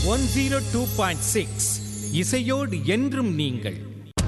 one zero two point six இசையோடு என்றும் நீங்கள்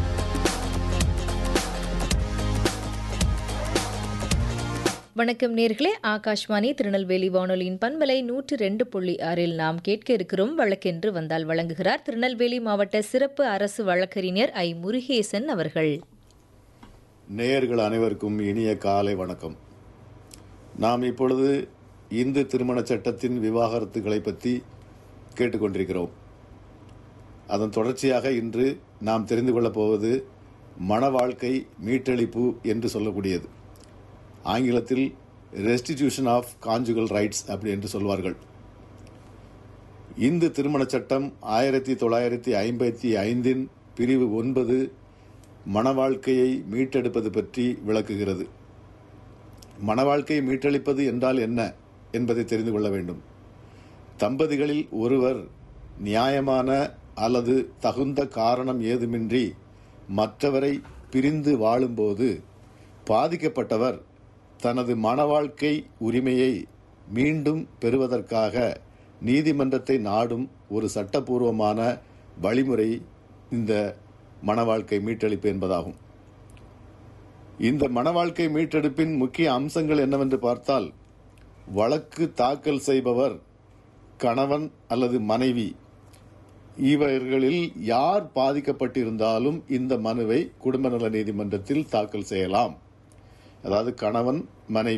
வணக்கம் நேர்களே ஆகாஷ்வாணி திருநெல்வேலி வானொலியின் பண்பலை நூற்று ரெண்டு புள்ளி ஆறில் நாம் கேட்க இருக்கிறோம் வழக்கென்று வந்தால் வழங்குகிறார் திருநெல்வேலி மாவட்ட சிறப்பு அரசு வழக்கறிஞர் ஐ முருகேசன் அவர்கள் நேயர்கள் அனைவருக்கும் இனிய காலை வணக்கம் நாம் இப்பொழுது இந்து திருமண சட்டத்தின் விவாகரத்துகளை பற்றி கேட்டுக்கொண்டிருக்கிறோம் அதன் தொடர்ச்சியாக இன்று நாம் தெரிந்து கொள்ளப் போவது மன வாழ்க்கை மீட்டளிப்பு என்று சொல்லக்கூடியது ஆங்கிலத்தில் ரெஸ்டிடியூஷன் ஆஃப் கான்ஜுகல் ரைட்ஸ் அப்படி என்று சொல்வார்கள் இந்து திருமண சட்டம் ஆயிரத்தி தொள்ளாயிரத்தி ஐம்பத்தி ஐந்தின் பிரிவு ஒன்பது மணவாழ்க்கையை மீட்டெடுப்பது பற்றி விளக்குகிறது மணவாழ்க்கையை மீட்டளிப்பது என்றால் என்ன என்பதை தெரிந்து கொள்ள வேண்டும் தம்பதிகளில் ஒருவர் நியாயமான அல்லது தகுந்த காரணம் ஏதுமின்றி மற்றவரை பிரிந்து வாழும்போது பாதிக்கப்பட்டவர் தனது மணவாழ்க்கை உரிமையை மீண்டும் பெறுவதற்காக நீதிமன்றத்தை நாடும் ஒரு சட்டபூர்வமான வழிமுறை இந்த மணவாழ்க்கை மீட்டெடுப்பு என்பதாகும் இந்த மணவாழ்க்கை மீட்டெடுப்பின் முக்கிய அம்சங்கள் என்னவென்று பார்த்தால் வழக்கு தாக்கல் செய்பவர் கணவன் அல்லது மனைவி இவர்களில் யார் பாதிக்கப்பட்டிருந்தாலும் இந்த மனுவை குடும்ப நல நீதிமன்றத்தில் தாக்கல் செய்யலாம் அதாவது கணவன் மனைவி